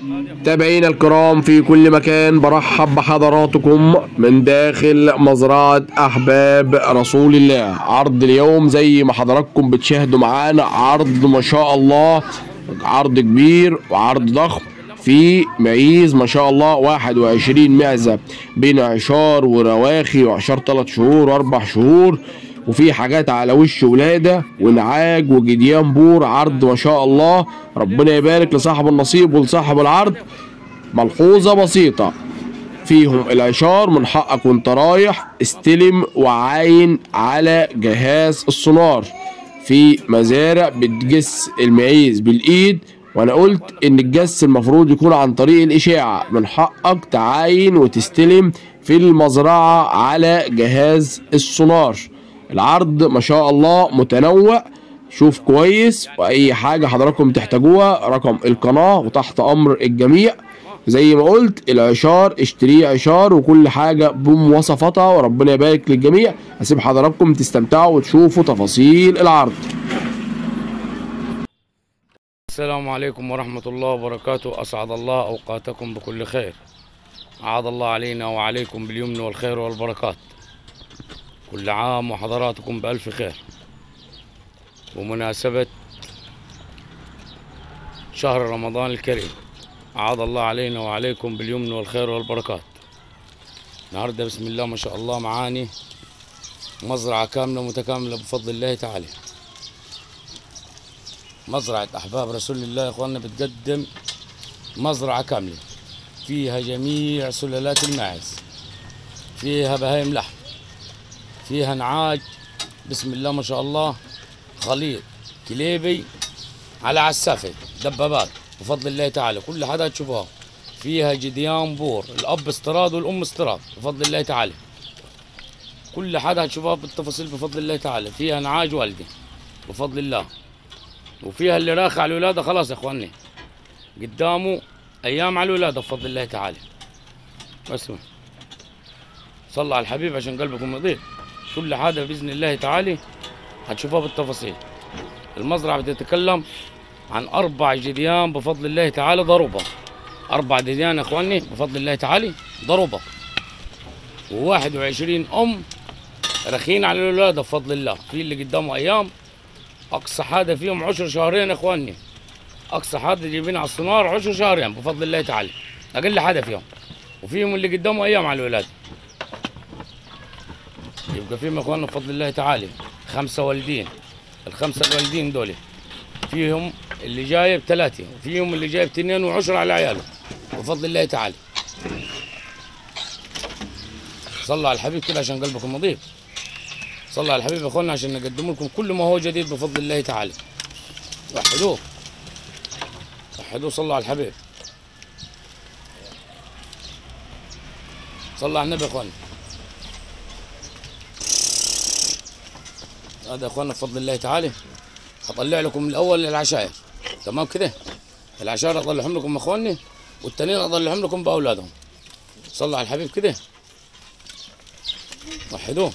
متابعينا الكرام في كل مكان برحب بحضراتكم من داخل مزرعة أحباب رسول الله عرض اليوم زي ما حضراتكم بتشاهدوا معانا عرض ما شاء الله عرض كبير وعرض ضخم في معيز ما شاء الله 21 معزة بين عشار ورواخي وعشار 3 شهور واربع شهور وفي حاجات على وش ولادة ونعاج وجديان بور عرض ما شاء الله ربنا يبارك لصاحب النصيب ولصاحب العرض ملحوظة بسيطة فيهم العشار من حقك وانت رايح استلم وعاين على جهاز السونار في مزارع بتجس المعيز بالايد وانا قلت ان الجس المفروض يكون عن طريق الاشاعة من حقك تعاين وتستلم في المزرعة على جهاز السونار العرض ما شاء الله متنوع شوف كويس واي حاجة حضراتكم تحتاجوها رقم القناة وتحت امر الجميع زي ما قلت العشار اشتريه عشار وكل حاجة بمواصفاتها وربنا يبارك للجميع هسيب حضراتكم تستمتعوا وتشوفوا تفاصيل العرض السلام عليكم ورحمة الله وبركاته أسعد الله أوقاتكم بكل خير عاد الله علينا وعليكم باليمن والخير والبركات كل عام وحضراتكم بألف خير بمناسبة شهر رمضان الكريم عاد الله علينا وعليكم باليمن والخير والبركات النهاردة بسم الله ما شاء الله معاني مزرعة كاملة متكاملة بفضل الله تعالى مزرعة أحباب رسول الله يا إخواننا بتقدم مزرعة كاملة فيها جميع سلالات الماعز فيها بهايم لحم فيها نعاج بسم الله ما شاء الله خليط كليبي على عسافة دبابات بفضل الله تعالى كل حدا تشوفوها فيها جديان بور الأب استراد والأم استراد بفضل الله تعالى كل حدا هتشوفها بالتفاصيل بفضل الله تعالى فيها نعاج والدي بفضل الله وفيها اللي راخ على الولاده خلاص يا اخواني قدامه ايام على الولاده بفضل الله تعالى اسمع صلى على الحبيب عشان قلبكم يضيق كل حاجه باذن الله تعالى هتشوفوها بالتفاصيل المزرعه بتتكلم عن اربع جديان بفضل الله تعالى ضروبه اربع جديان يا اخواني بفضل الله تعالى ضروبه و21 ام رخين على الولاده بفضل الله في اللي قدامه ايام اقصى حاجه فيهم عشر شهرين يا اخواني اقصى حاجه جايبين على الصنار عشر شهرين بفضل الله تعالى اقل حاجه فيهم وفيهم اللي قدامه ايام على الولاده يبقى فيهم يا اخواننا بفضل الله تعالى خمسه والدين الخمسه الوالدين دول فيهم اللي جايب ثلاثه وفيهم اللي جايب اثنين وعشرة على عياله بفضل الله تعالى صلوا على الحبيب كده عشان قلبكم نظيف صلى على الحبيب يا اخوانا عشان نقدم لكم كل ما هو جديد بفضل الله تعالى وحدوه وحدوه صلوا على الحبيب صلى على النبي يا اخوانا هذا يا اخوانا بفضل الله تعالى هطلع لكم الاول العشاير تمام كده العشاير اطلعهم لكم يا اخواني والتانيين اطلعهم لكم باولادهم صلوا على الحبيب كده وحدوه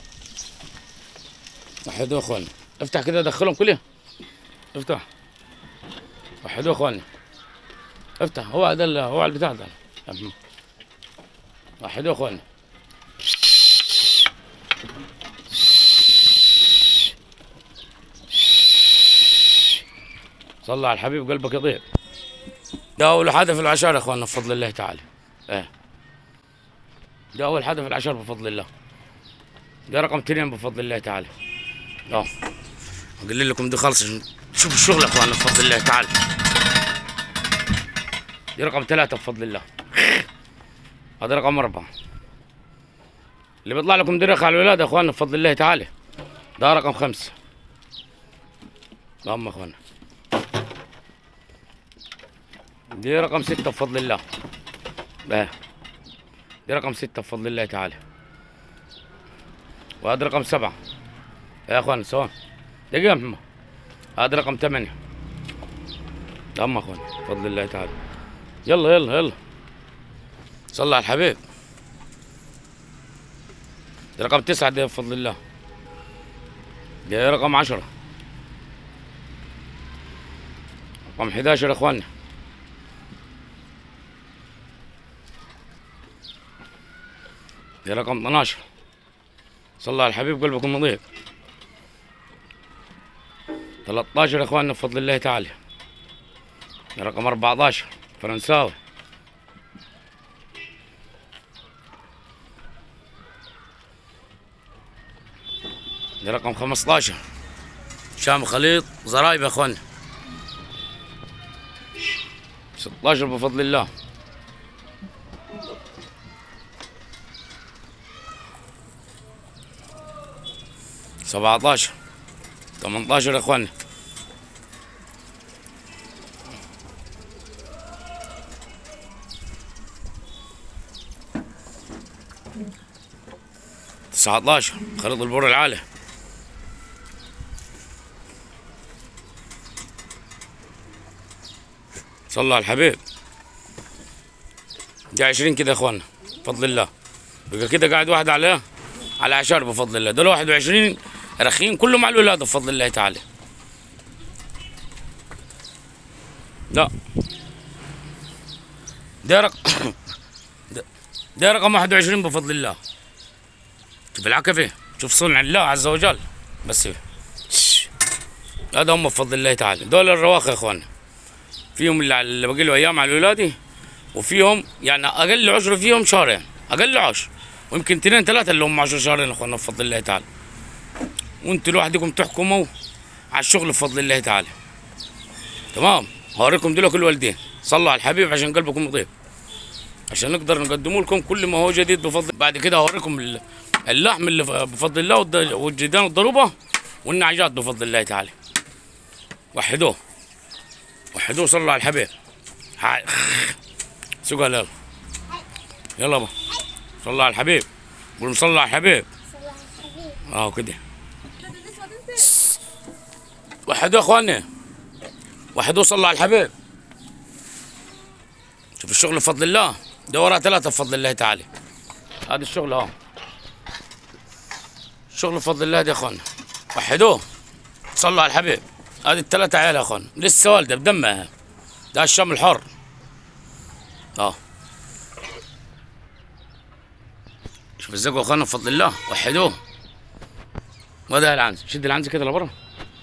وحدوا اخواني افتح كده دخلهم كلهم افتح وحدوا اخواني افتح هو هذا ال- هو على البتاع ده وحدوا اخواني صلى على الحبيب قلبك يطيب ده اول حدا في العشر يا اخواننا بفضل الله تعالى ايه ده اول حدا في العشر بفضل الله ده رقم اثنين بفضل الله تعالى اه اقول لكم دي خالص عشان شوفوا الشغل يا اخوانا بفضل الله تعالى دي رقم ثلاثة بفضل الله هذا رقم أربعة اللي بيطلع لكم درخ على الولاد يا اخوانا بفضل الله تعالى ده رقم خمسة اللهم يا اخوانا دي رقم ستة بفضل الله ده دي رقم ستة بفضل الله تعالى وهذا رقم سبعة يا اخوان سواء دقيقة يا محمد هذا رقم ثمانية تمام يا اخوان بفضل الله تعالى يلا يلا يلا صلى على الحبيب دي رقم تسعة دي بفضل الله دي رقم عشرة رقم 11 يا اخوانا دي رقم 12 صلى على الحبيب قلبكم نظيف 13 يا اخواننا بفضل الله تعالى دي رقم 14 فرنساوي دي رقم 15 شام خليط زرايب يا اخوانا 16 بفضل الله سبعتاشر ثمنتاشر يا اخوانا تسعتاشر خليط البر العالي صلى على الحبيب دي عشرين كده يا اخوانا بفضل الله بقى كده قاعد واحد على على عشر بفضل الله دول 21 رخيم كلهم على الولاده بفضل الله تعالى لا ده رقم ده- ده رقم 21 بفضل الله شوف العكفه شوف صنع الله عز وجل بس شش. هذا هم بفضل الله تعالى دول الرواق يا اخوانا فيهم اللي, اللي باقي له ايام على الولاده وفيهم يعني اقل عشر فيهم شهرين اقل عشر ويمكن اثنين ثلاثه اللي هم 10 شهرين يا اخوانا بفضل الله تعالى وانتوا لوحدكم تحكموا على الشغل بفضل الله تعالى تمام هوريكم دول كل والدين صلوا على الحبيب عشان قلبكم نظيف عشان نقدر نقدموا لكم كل ما هو جديد بفضل بعد كده هوريكم ال- اللحم اللي ف- بفضل الله والد- والجدان الضروبه والنعجات بفضل الله تعالى وحدوه وحدوه صلوا على الحبيب هاي سوق يلا يلا با صلوا على الحبيب قولوا صلوا على الحبيب اه كده وحدوه يا اخواني وحدوه صلوا على الحبيب شوف الشغل بفضل الله ده وراه ثلاثة بفضل الله تعالى هذا الشغل اه الشغل بفضل الله ده يا اخوانا وحدوه صلوا على الحبيب هذه الثلاثة عيال يا اخوانا لسه والدة بدمها ده الشام الحر اه شوف الزقوا يا اخوانا بفضل الله وحدوه وده العنز شد العنز كده لبره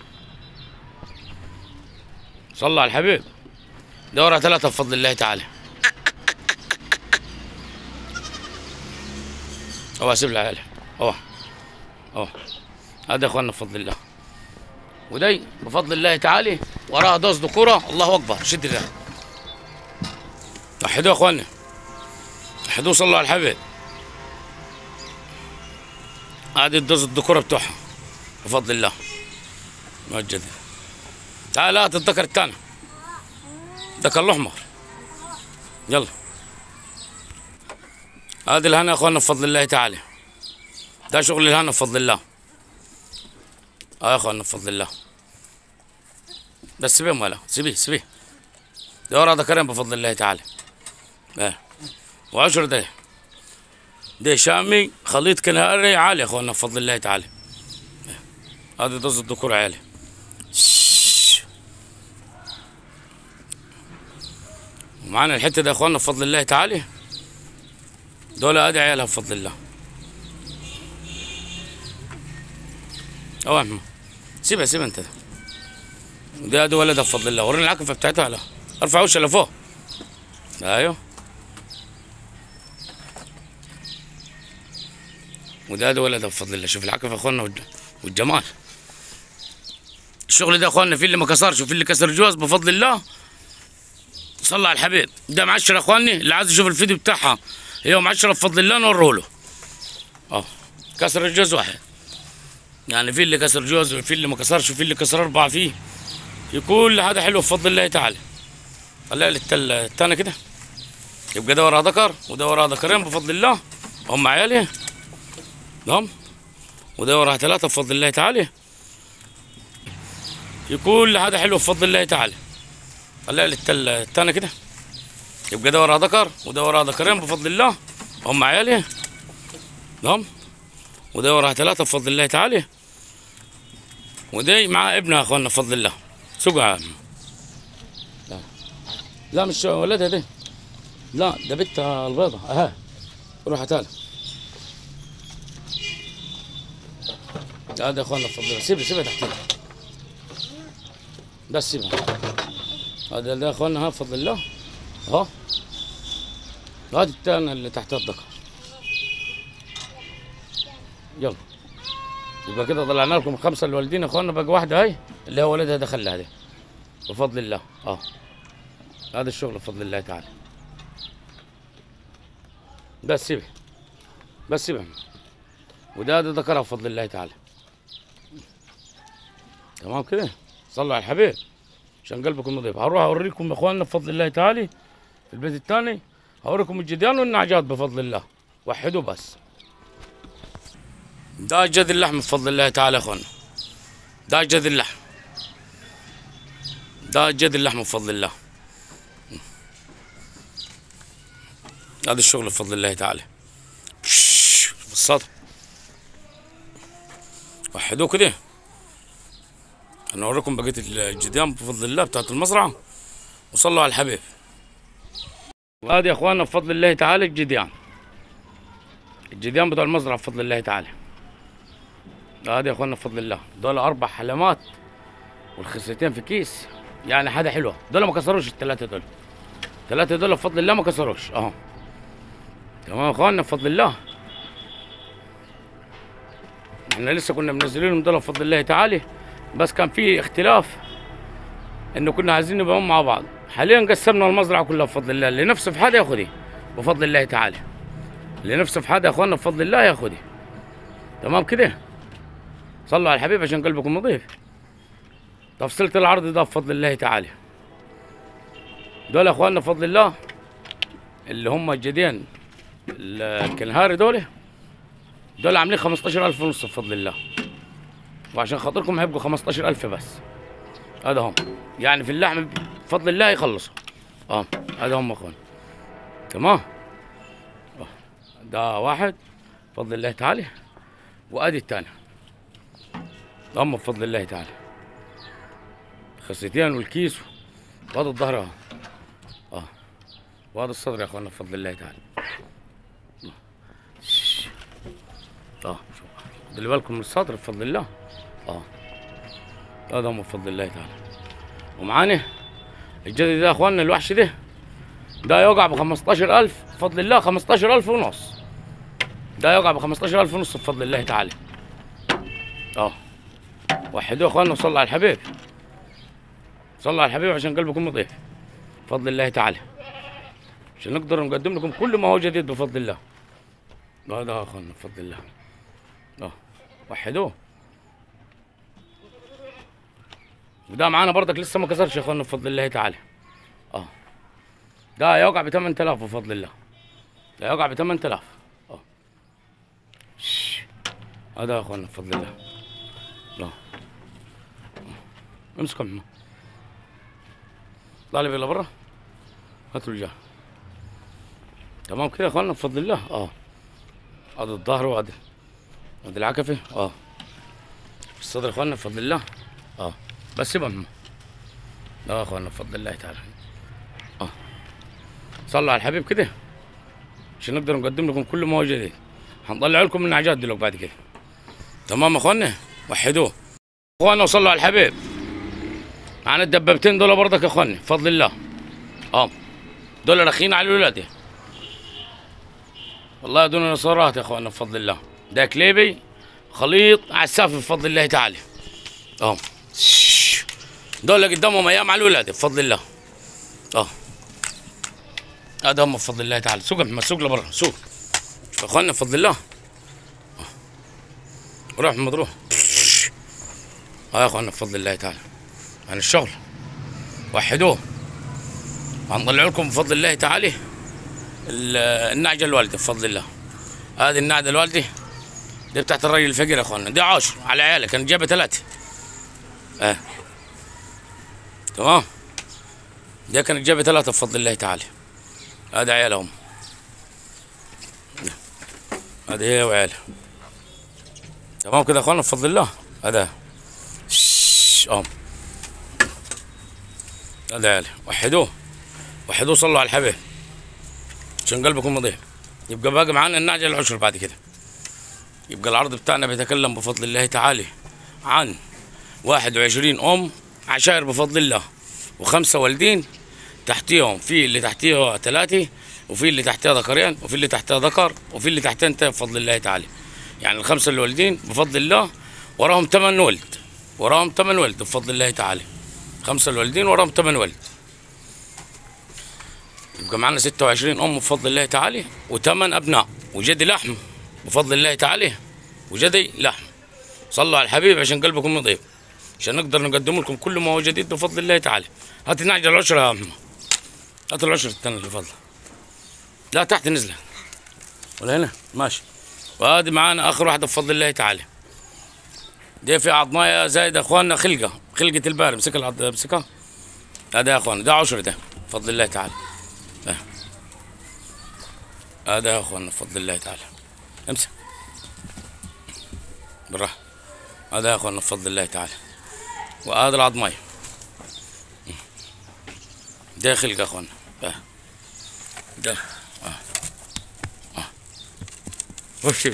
صلوا على الحبيب دورة ثلاثة بفضل الله تعالى اوه سيب العيال اوه اوه هذا يا اخوانا بفضل الله ودي بفضل الله تعالى وراها دوز ذكورة الله اكبر شد ده وحدوا يا اخوانا وحدوا صلوا على الحبيب هذه الدوز الذكورة بتوعها بفضل الله موجودة تعال هات الذكر الثاني الذكر الاحمر يلا هذه الهنا يا اخوانا بفضل الله تعالى ده شغل الهنا بفضل الله اه يا اخوانا بفضل الله بس سيبهم ولا سيبيه سيبيه ده ورا ذكرين بفضل الله تعالى اه وعشر ده ده شامي خليط كنهاري عالي يا اخوانا بفضل الله تعالى آه. هذه دوز الذكور عالي شش. ومعانا الحته ده يا اخوانا بفضل الله تعالى دول ادي عيالها بفضل الله اوه احمد سيبها سيبها انت ده ده ادي ولدها بفضل الله وريني العكفه بتاعتها لا ارفع وشها لفوق ايوه وده ادي ولدها بفضل الله شوف العكفه يا اخوانا والج- والجمال الشغل ده يا اخوانا في اللي ما كسرش وفي اللي كسر جواز بفضل الله صلى على الحبيب ده معشر يا اخواني اللي عايز يشوف الفيديو بتاعها هي معشره بفضل الله نوريه له اه كسر الجوز واحد يعني في اللي كسر جوز وفي اللي ما كسرش وفي اللي كسر اربعه فيه في كل هذا حلو بفضل الله تعالى خليها للتل التاني كده يبقى ده وراه ذكر وده وراه ذكرين بفضل الله هم عيالي نعم وده وراه ثلاثه بفضل الله تعالى في كل هذا حلو بفضل الله تعالى خليها للتل التاني كده يبقى ده وراه ذكر وده وراه ذكرين بفضل الله هم عيالي نعم وده وراه ثلاثة بفضل الله تعالى ودي مع ابنها اخوانا بفضل الله سوقها يا عم. لا لا مش ولدها دي لا ده بنتها البيضة اها روح تعالى هذا يا اخوانا بفضل الله سيبها سيبها تحتنا بس سيبها هذا ده يا اخوانا ها بفضل الله اهو هذا التاني اللي تحت الذكر يلا يبقى كده طلعنا لكم خمسه الوالدين يا اخوانا بقى واحده هاي اللي هو ولدها دخل لها ده بفضل الله اه هذا الشغل بفضل الله تعالى بس سيبها بس سيبها وده ده ذكرها بفضل الله تعالى تمام كده صلوا على الحبيب عشان قلبكم نظيف هروح اوريكم يا اخواننا بفضل الله تعالى في البيت الثاني هوريكم الجديان والنعجات بفضل الله وحدوا بس ده جد اللحم بفضل الله تعالى يا اخوانا ده جد اللحم ده جد اللحم بفضل الله هذا الشغل بفضل الله تعالى بش، بالسطح وحدوه كده انا اوريكم بقيه الجديان بفضل الله بتاعت المزرعه وصلوا على الحبيب وهذه يا اخواننا بفضل الله تعالى الجديان الجديان بتوع المزرعه بفضل الله تعالى هذه يا اخواننا بفضل الله دول اربع حلمات والخصيتين في كيس يعني حاجه حلوه دول ما كسروش الثلاثه دول الثلاثه دول بفضل الله ما كسروش اهو تمام يا اخواننا بفضل الله احنا لسه كنا منزلينهم دول بفضل الله تعالى بس كان في اختلاف انه كنا عايزين نبقى مع بعض حاليا قسمنا المزرعه كلها بفضل الله اللي نفسه في حدا ياخذها بفضل الله تعالى اللي نفسه في حدا يا اخواننا بفضل الله ياخذها تمام كده صلوا على الحبيب عشان قلبكم نظيف تفصيلة العرض ده بفضل الله تعالى دول يا اخواننا بفضل الله اللي هم الجدين الكنهاري دول دول عاملين 15000 ونص بفضل الله وعشان خاطركم هيبقوا 15000 بس هذا هم يعني في اللحم بفضل الله يخلصوا اه هذا هم اخوان تمام آه. ده واحد بفضل الله تعالى وادي الثاني هم بفضل الله تعالى خصيتين والكيس وهذا الظهر اهو اه وهذا الصدر يا اخوانا بفضل الله تعالى اه شوف خلي بالكم من الصدر بفضل الله اه هذا هم بفضل الله تعالى ومعانا الجدي ده يا اخوانا الوحش ده ده يوقع ب 15000 بفضل الله 15000 ونص ده يوقع ب 15000 ونص بفضل الله تعالى اه وحدوه يا اخوانا وصلوا على الحبيب صلوا على الحبيب عشان قلبكم نظيف بفضل الله تعالى عشان نقدر نقدم لكم كل ما هو جديد بفضل الله هذا يا اخوانا بفضل الله اه وحدوه وده معانا برضك لسه ما كسرش يا اخوانا بفضل الله تعالى اه ده يوقع ب 8000 بفضل الله ده يوقع ب 8000 اه شش. هذا يا اخوانا بفضل الله اه امسكوا يا محمد طالب الى برا هاتوا الرجال تمام كده يا اخوانا بفضل الله اه هذا الظهر وهذا هذا العكفه اه الصدر يا اخوانا بفضل الله اه بس يبقى محمد اه يا اخوانا بفضل الله تعالى اه صلوا على الحبيب كده عشان نقدر نقدم لكم كل ما هو جديد هنطلع لكم النعجات دلوقتي بعد كده تمام يا اخوانا وحدوه اخوانا وصلوا على الحبيب معانا الدبابتين دول برضك يا اخوانا بفضل الله اه دول رخين على الولاده والله دون نصارات يا اخوانا بفضل الله ده كليبي خليط عساف بفضل الله تعالى اه دول اللي قدامهم ايام على الولاده بفضل الله اه هذا هم بفضل الله تعالى سوق يا محمد سوق لبرا سوق شوف يا اخوانا بفضل الله آه. روح محمد روح اه يا اخوانا بفضل الله تعالى عن الشغل وحدوه هنطلع لكم بفضل الله تعالى ال- النعجه الوالده بفضل الله هذه النعجه الوالده دي بتاعت الراجل الفقير يا اخوانا دي عاشر على عياله كانت جايبه ثلاثه اه تمام دي كانت جايبه ثلاثه بفضل الله تعالى هذا عيالهم هذه هي وعيالها تمام كده يا اخوانا بفضل الله هذا شش، اه هذا عيالي وحدوه وحدوه صلوا على الحبيب عشان قلبكم نظيف يبقى باقي معانا النعجه العشر بعد كده يبقى العرض بتاعنا بيتكلم بفضل الله تعالى عن 21 ام عشائر بفضل الله وخمسه والدين تحتيهم في اللي تحتيه ثلاثه وفي اللي تحتيه ذكرين وفي اللي تحتيه ذكر وفي اللي تحتيه انت بفضل الله تعالى يعني الخمسه اللي والدين بفضل الله وراهم ثمان ولد وراهم ثمان ولد بفضل الله تعالى خمسه الوالدين وراهم ثمان ولد يبقى معنا 26 ام بفضل الله تعالى وثمان ابناء وجدي لحم بفضل الله تعالى وجدي لحم صلوا على الحبيب عشان قلبكم يطيب عشان نقدر نقدم لكم كل ما هو جديد بفضل الله تعالى هات نعجل العشرة يا عم هات العشرة الثانية اللي فضل لا تحت نزلة ولا هنا ماشي وهذه معانا اخر واحدة بفضل الله تعالى دي في عضمايه زايد اخواننا خلقه خلقه الباري مسك العض مسكها هذا يا اخواننا ده عشر ده بفضل الله تعالى ده. هذا يا اخواننا بفضل الله تعالى امسك بالراحه هذا يا اخواننا بفضل الله تعالى وهذا العضمايه ده خلقه يا اخواننا ده ده اه اه وش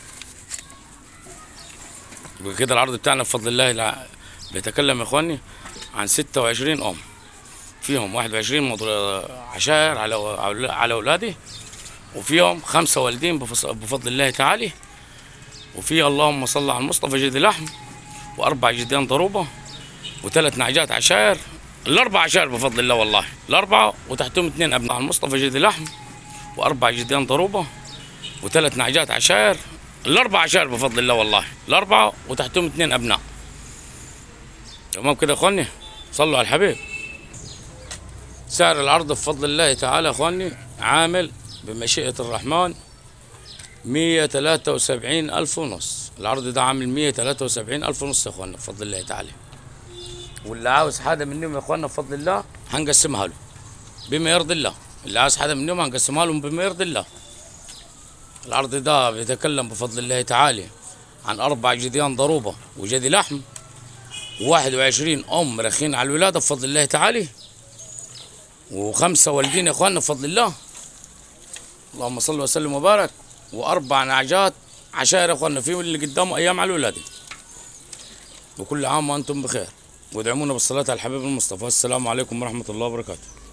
يبقى كده العرض بتاعنا بفضل الله الع- بيتكلم يا اخواني عن 26 ام فيهم 21 مضر- عشائر على على- على اولادي وفيهم خمسه والدين بفص- بفضل الله تعالى وفي اللهم صل على المصطفى جدي لحم واربع جديان ضروبه وثلاث نعجات عشائر الاربع عشائر بفضل الله والله الاربعه وتحتهم اثنين ابناء المصطفى جدي لحم واربع جديان ضروبه وثلاث نعجات عشائر الاربع عشائر بفضل الله والله الاربعه وتحتهم اثنين ابناء تمام كده يا اخواني صلوا على الحبيب سعر العرض بفضل الله تعالى يا اخواني عامل بمشيئة الرحمن 173 ألف ونص العرض ده عامل 173 ألف ونص يا اخوانا بفضل الله تعالى واللي عاوز حدا منهم يا اخوانا بفضل الله هنقسمها له بما يرضي الله اللي عاوز حدا منهم هنقسمها لهم بما يرضي الله العرض ده بيتكلم بفضل الله تعالى عن أربع جديان ضروبة وجدي لحم وواحد وعشرين أم رخين على الولادة بفضل الله تعالى وخمسة والدين يا إخواننا بفضل الله اللهم صل وسلم وبارك وأربع نعجات عشائر يا إخواننا فيهم اللي قدامه أيام على الولادة وكل عام وأنتم بخير وادعمونا بالصلاة على الحبيب المصطفى السلام عليكم ورحمة الله وبركاته